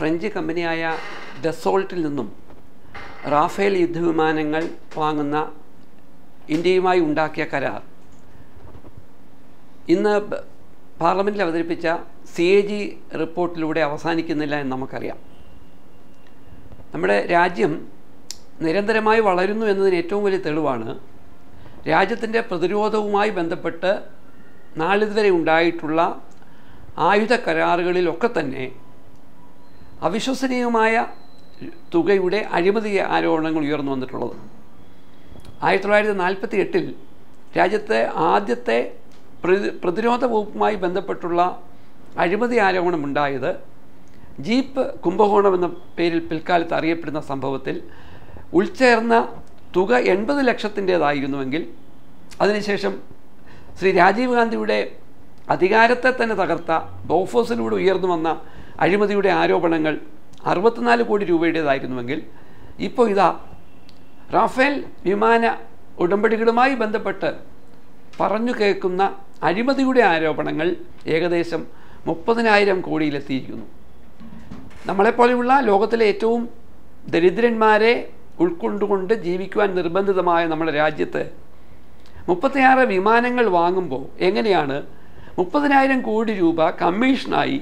French കമ്പനിയായ ഡെസോൾട്ടിൽ നിന്നും Rafale യുദ്ധവിമാനങ്ങൾ വാങ്ങുന്ന ഇന്ത്യയുമായി ഉണ്ടാക്കിയ കരാർ ഇന്ന് ബ- പാർലമെൻറ്റിൽ അവതരിപ്പിച്ച സി എ ജി റിപ്പോർട്ടിലൂടെ അവസാനിക്കുന്നില്ല എന്ന് നമുക്കറിയാം നമ്മുടെ രാജ്യം നിരന്തരമായി വളരുന്നു എന്നതിന് ഏറ്റവും വലിയ തെളിവാണ് രാജ്യത്തിൻ്റെ പ്രതിരോധവുമായി ബന്ധപ്പെട്ട് നാളിതുവരെ ഉണ്ടായിട്ടുള്ള ആയുധ കരാറുകളിലൊക്കെ തന്നെ അവിശ്വസനീയമായ തുകയുടെ അഴിമതി ആരോപണങ്ങൾ ഉയർന്നു വന്നിട്ടുള്ളത് ആയിരത്തി തൊള്ളായിരത്തി നാൽപ്പത്തി എട്ടിൽ രാജ്യത്തെ ആദ്യത്തെ പ്രതി- പ്രതിരോധ വകുപ്പുമായി ബന്ധപ്പെട്ടുള്ള അഴിമതി ആരോപണമുണ്ടായത് ജീപ്പ് കുംഭകോണം എന്ന പേരിൽ പിൽക്കാലത്ത് അറിയപ്പെടുന്ന സംഭവത്തിൽ ഉൾച്ചേർന്ന തുക എൺപത് ലക്ഷത്തിൻ്റേതായിരുന്നുവെങ്കിൽ അതിനുശേഷം ശ്രീ രാജീവ് ഗാന്ധിയുടെ അധികാരത്തെ തന്നെ തകർത്ത ബോഫോസിലൂടെ ഉയർന്നു വന്ന അഴിമതിയുടെ ആരോപണങ്ങൾ അറുപത്തിനാല് കോടി രൂപയുടേതായിരുന്നുവെങ്കിൽ ഇപ്പോൾ ഇതാ റാഫേൽ വിമാന ഉടമ്പടികളുമായി ബന്ധപ്പെട്ട് പറഞ്ഞു കേൾക്കുന്ന അഴിമതിയുടെ ആരോപണങ്ങൾ ഏകദേശം മുപ്പതിനായിരം കോടിയിലെത്തിയിരിക്കുന്നു നമ്മളെപ്പോലെയുള്ള ലോകത്തിലെ ഏറ്റവും ദരിദ്രന്മാരെ ഉൾക്കൊണ്ടുകൊണ്ട് ജീവിക്കുവാൻ നിർബന്ധിതമായ നമ്മുടെ രാജ്യത്ത് മുപ്പത്തിയാറ് വിമാനങ്ങൾ വാങ്ങുമ്പോൾ എങ്ങനെയാണ് മുപ്പതിനായിരം കോടി രൂപ കമ്മീഷനായി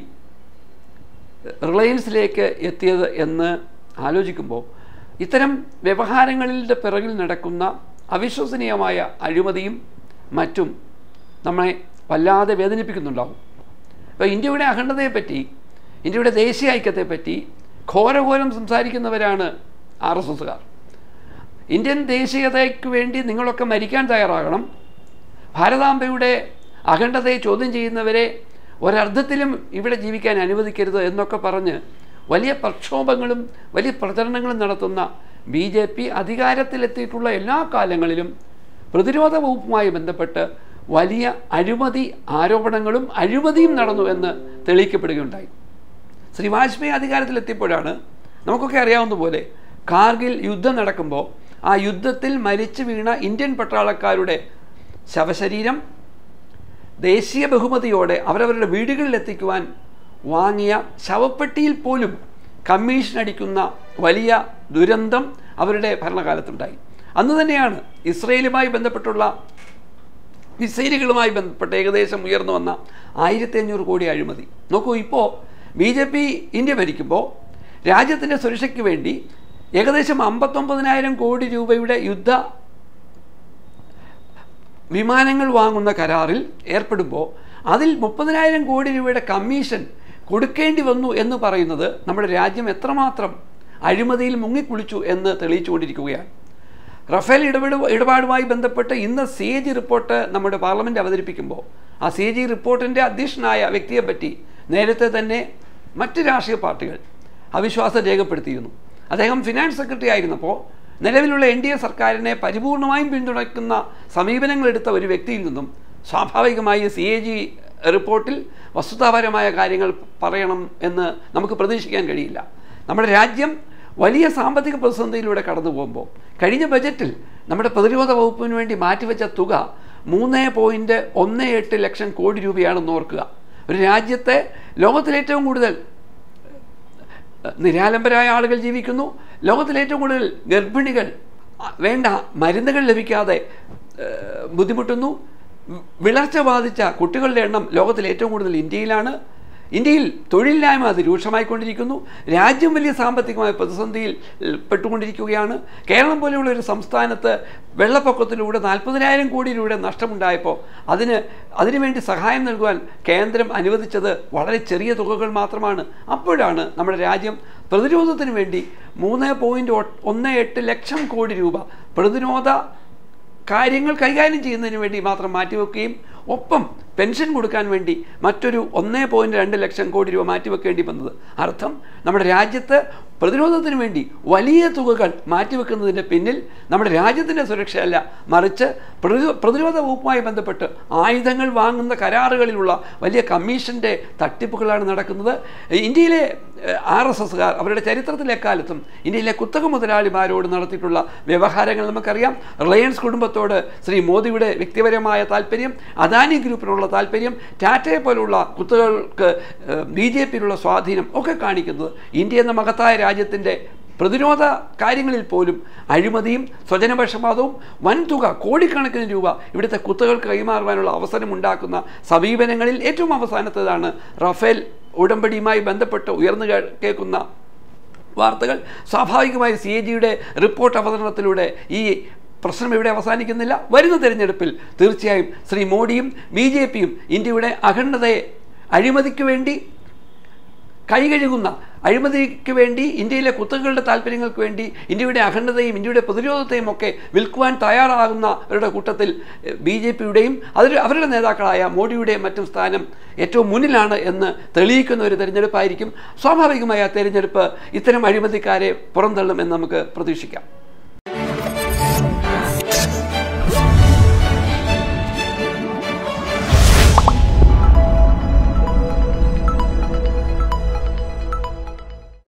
റിലയൻസിലേക്ക് എത്തിയത് എന്ന് ആലോചിക്കുമ്പോൾ ഇത്തരം വ്യവഹാരങ്ങളുടെ പിറകിൽ നടക്കുന്ന അവിശ്വസനീയമായ അഴിമതിയും മറ്റും നമ്മളെ വല്ലാതെ വേദനിപ്പിക്കുന്നുണ്ടാവും അപ്പോൾ ഇന്ത്യയുടെ അഖണ്ഡതയെപ്പറ്റി ഇന്ത്യയുടെ ദേശീയ ഐക്യത്തെപ്പറ്റി ഘോരഘോരം സംസാരിക്കുന്നവരാണ് ആർ എസ് എസുകാർ ഇന്ത്യൻ ദേശീയതയ്ക്ക് വേണ്ടി നിങ്ങളൊക്കെ മരിക്കാൻ തയ്യാറാകണം ഭാരതാംബയുടെ അഖണ്ഡതയെ ചോദ്യം ചെയ്യുന്നവരെ ഒരർത്ഥത്തിലും ഇവിടെ ജീവിക്കാൻ അനുവദിക്കരുത് എന്നൊക്കെ പറഞ്ഞ് വലിയ പ്രക്ഷോഭങ്ങളും വലിയ പ്രചരണങ്ങളും നടത്തുന്ന ബി ജെ പി അധികാരത്തിലെത്തിയിട്ടുള്ള എല്ലാ കാലങ്ങളിലും പ്രതിരോധ വകുപ്പുമായി ബന്ധപ്പെട്ട് വലിയ അഴിമതി ആരോപണങ്ങളും അഴിമതിയും നടന്നു എന്ന് തെളിയിക്കപ്പെടുകയുണ്ടായി ശ്രീ വാജ്പേയി അധികാരത്തിലെത്തിയപ്പോഴാണ് നമുക്കൊക്കെ അറിയാവുന്ന പോലെ കാർഗിൽ യുദ്ധം നടക്കുമ്പോൾ ആ യുദ്ധത്തിൽ മരിച്ചു വീണ ഇന്ത്യൻ പട്ടാളക്കാരുടെ ശവശരീരം ദേശീയ ബഹുമതിയോടെ അവരവരുടെ വീടുകളിലെത്തിക്കുവാൻ വാങ്ങിയ ശവപ്പെട്ടിയിൽ പോലും കമ്മീഷൻ അടിക്കുന്ന വലിയ ദുരന്തം അവരുടെ ഭരണകാലത്തുണ്ടായി അന്ന് തന്നെയാണ് ഇസ്രയേലുമായി ബന്ധപ്പെട്ടുള്ള മിസൈലുകളുമായി ബന്ധപ്പെട്ട് ഏകദേശം ഉയർന്നു വന്ന ആയിരത്തി അഞ്ഞൂറ് കോടി അഴിമതി നോക്കൂ ഇപ്പോൾ ബി ജെ പി ഇന്ത്യ ഭരിക്കുമ്പോൾ രാജ്യത്തിൻ്റെ സുരക്ഷയ്ക്ക് വേണ്ടി ഏകദേശം അമ്പത്തൊമ്പതിനായിരം കോടി രൂപയുടെ യുദ്ധ വിമാനങ്ങൾ വാങ്ങുന്ന കരാറിൽ ഏർപ്പെടുമ്പോൾ അതിൽ മുപ്പതിനായിരം കോടി രൂപയുടെ കമ്മീഷൻ കൊടുക്കേണ്ടി വന്നു എന്ന് പറയുന്നത് നമ്മുടെ രാജ്യം എത്രമാത്രം അഴിമതിയിൽ മുങ്ങിക്കുളിച്ചു എന്ന് തെളിയിച്ചുകൊണ്ടിരിക്കുകയാണ് റഫേൽ ഇടപെട ഇടപാടുമായി ബന്ധപ്പെട്ട് ഇന്ന് സി എ ജി റിപ്പോർട്ട് നമ്മുടെ പാർലമെൻറ്റ് അവതരിപ്പിക്കുമ്പോൾ ആ സി എ ജി റിപ്പോർട്ടിൻ്റെ അധ്യക്ഷനായ വ്യക്തിയെപ്പറ്റി നേരത്തെ തന്നെ മറ്റ് രാഷ്ട്രീയ പാർട്ടികൾ അവിശ്വാസം രേഖപ്പെടുത്തിയിരുന്നു അദ്ദേഹം ഫിനാൻസ് സെക്രട്ടറി ആയിരുന്നപ്പോൾ നിലവിലുള്ള എൻ ഡി എ സർക്കാരിനെ പരിപൂർണമായും പിന്തുണയ്ക്കുന്ന സമീപനങ്ങളെടുത്ത ഒരു വ്യക്തിയിൽ നിന്നും സ്വാഭാവികമായി സി എ ജി റിപ്പോർട്ടിൽ വസ്തുതാപരമായ കാര്യങ്ങൾ പറയണം എന്ന് നമുക്ക് പ്രതീക്ഷിക്കാൻ കഴിയില്ല നമ്മുടെ രാജ്യം വലിയ സാമ്പത്തിക പ്രതിസന്ധിയിലൂടെ കടന്നു പോകുമ്പോൾ കഴിഞ്ഞ ബജറ്റിൽ നമ്മുടെ പ്രതിരോധ വകുപ്പിന് വേണ്ടി മാറ്റിവെച്ച തുക മൂന്ന് പോയിൻറ്റ് ഒന്ന് എട്ട് ലക്ഷം കോടി രൂപയാണെന്ന് ഓർക്കുക ഒരു രാജ്യത്തെ ലോകത്തിലെ ഏറ്റവും കൂടുതൽ നിരാലംബരായ ആളുകൾ ജീവിക്കുന്നു ലോകത്തിലെ ഏറ്റവും കൂടുതൽ ഗർഭിണികൾ അ, വേണ്ട മരുന്നുകൾ ലഭിക്കാതെ ഏഹ്, ബുദ്ധിമുട്ടുന്നു വി- വിളർച്ച ബാധിച്ച കുട്ടികളുടെ എണ്ണം ലോകത്തിൽ ഏറ്റവും കൂടുതൽ ഇന്ത്യയിലാണ് ഇന്ത്യയിൽ തൊഴിലില്ലായ്മ അതിരൂക്ഷമായിക്കൊണ്ടിരിക്കുന്നു രാജ്യം വലിയ സാമ്പത്തികമായ പ്രതിസന്ധിയിൽ ഏഹ്, പെട്ടുകൊണ്ടിരിക്കുകയാണ് കേരളം പോലെയുള്ള ഒരു സംസ്ഥാനത്ത് വെള്ളപ്പൊക്കത്തിലൂടെ നാൽപ്പതിനായിരം കോടി രൂപയുടെ നഷ്ടമുണ്ടായപ്പോൾ അതിന് അതിനുവേണ്ടി സഹായം നൽകുവാൻ കേന്ദ്രം അനുവദിച്ചത് വളരെ ചെറിയ തുകകൾ മാത്രമാണ് അപ്പോഴാണ് നമ്മുടെ രാജ്യം പ്രതിരോധത്തിന് വേണ്ടി മൂന്ന് പോയിൻറ്റ് ഒന്ന് എട്ട് ലക്ഷം കോടി രൂപ പ്രതിരോധ കാര്യങ്ങൾ കൈകാര്യം ചെയ്യുന്നതിന് വേണ്ടി മാത്രം മാറ്റിവെക്കുകയും ഒപ്പം പെൻഷൻ കൊടുക്കാൻ വേണ്ടി മറ്റൊരു ഒന്നേ പോയിൻറ്റ് രണ്ട് ലക്ഷം കോടി രൂപ മാറ്റിവെക്കേണ്ടി വന്നത് അർത്ഥം നമ്മുടെ രാജ്യത്ത് പ്രതിരോധത്തിന് വേണ്ടി വലിയ തുകകൾ മാറ്റിവെക്കുന്നതിൻ്റെ പിന്നിൽ നമ്മുടെ രാജ്യത്തിൻ്റെ സുരക്ഷയല്ല മറിച്ച് പ്രതിരോ- പ്രതിരോധ വകുപ്പുമായി ബന്ധപ്പെട്ട് ആയുധങ്ങൾ വാങ്ങുന്ന കരാറുകളിലുള്ള വലിയ കമ്മീഷൻ്റെ തട്ടിപ്പുകളാണ് നടക്കുന്നത് ഇന്ത്യയിലെ ആർ എസ് എസ്സുകാർ അവരുടെ ചരിത്രത്തിലെ എക്കാലത്തും ഇന്ത്യയിലെ കുത്തക മുതലാളിമാരോട് നടത്തിയിട്ടുള്ള വ്യവഹാരങ്ങൾ നമുക്കറിയാം റിലയൻസ് കുടുംബത്തോട് ശ്രീ മോദിയുടെ വ്യക്തിപരമായ താല്പര്യം അദാനി ഗ്രൂപ്പിനുള്ള താല്പര്യം ടാറ്റയെ പോലുള്ള കുത്തകൾക്ക് ബി ജെ പിയിലുള്ള സ്വാധീനം ഒക്കെ കാണിക്കുന്നത് ഇന്ത്യ എന്ന മഹത്തായ രാജ്യത്തിൻ്റെ പ്രതിരോധ കാര്യങ്ങളിൽ പോലും അഴിമതിയും സ്വജനപക്ഷപാതവും വൻതുക കോടിക്കണക്കിന് രൂപ ഇവിടുത്തെ കുത്തകൾക്ക് കൈമാറുവാനുള്ള അവസരമുണ്ടാക്കുന്ന സമീപനങ്ങളിൽ ഏറ്റവും അവസാനത്തേതാണ് റഫേൽ ഉടമ്പടിയുമായി ബന്ധപ്പെട്ട് ഉയർന്നു കേ- കേൾക്കുന്ന വാർത്തകൾ സ്വാഭാവികമായി സി എ ജിയുടെ റിപ്പോർട്ട് അവതരണത്തിലൂടെ ഈ പ്രശ്നം ഇവിടെ അവസാനിക്കുന്നില്ല വരുന്ന തിരഞ്ഞെടുപ്പിൽ തീർച്ചയായും ശ്രീ മോഡിയും ബി ജെ പിയും ഇന്ത്യയുടെ അഖണ്ഡതയെ അഴിമതിക്ക് വേണ്ടി കൈകഴുകുന്ന അഴിമതിക്ക് വേണ്ടി ഇന്ത്യയിലെ കുത്തകളുടെ താല്പര്യങ്ങൾക്ക് വേണ്ടി ഇന്ത്യയുടെ അഖണ്ഡതയും ഇന്ത്യയുടെ പ്രതിരോധത്തെയും ഒക്കെ വിൽക്കുവാൻ തയ്യാറാകുന്നവരുടെ കൂട്ടത്തിൽ ബി ജെ പിയുടെയും അതിൽ അവരുടെ നേതാക്കളായ മോഡിയുടെയും മറ്റും സ്ഥാനം ഏറ്റവും മുന്നിലാണ് എന്ന് തെളിയിക്കുന്ന ഒരു തെരഞ്ഞെടുപ്പായിരിക്കും സ്വാഭാവികമായ ആ തെരഞ്ഞെടുപ്പ് ഇത്തരം അഴിമതിക്കാരെ പുറന്തള്ളുമെന്ന് നമുക്ക് പ്രതീക്ഷിക്കാം